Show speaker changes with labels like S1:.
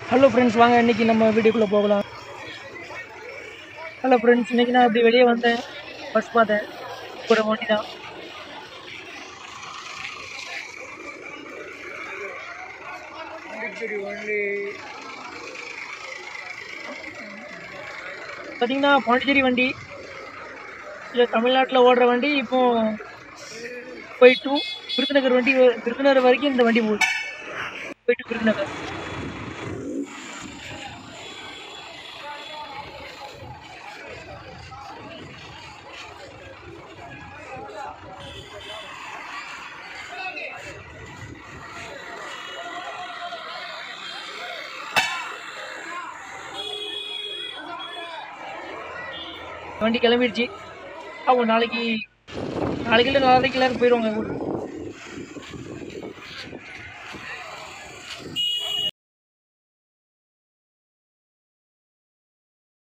S1: hello friends வாங்க இன்னைக்கு நம்ம வீடியோக்குள்ளே போகலாம் ஹலோ ஃப்ரெண்ட்ஸ் இன்னைக்கு நான் இப்படி வெளியே வந்தேன் பஸ் பார்த்தேன் கூட வண்டி தான் பார்த்தீங்கன்னா பாண்டிச்சேரி வண்டி இல்லை தமிழ்நாட்டில் ஓடுற வண்டி இப்போ போயிட்டு விருதுநகர் வண்டி விருதுநகர் வரைக்கும் இந்த வண்டி போகுது போயிட்டு விருதுநகர் வண்டி கிளம்பிடுச்சு அவங்க நாளைக்கு நாளைக்கு இல்லை நாளைக்கு எல்லாரும் போயிடுவாங்க ஊருக்கு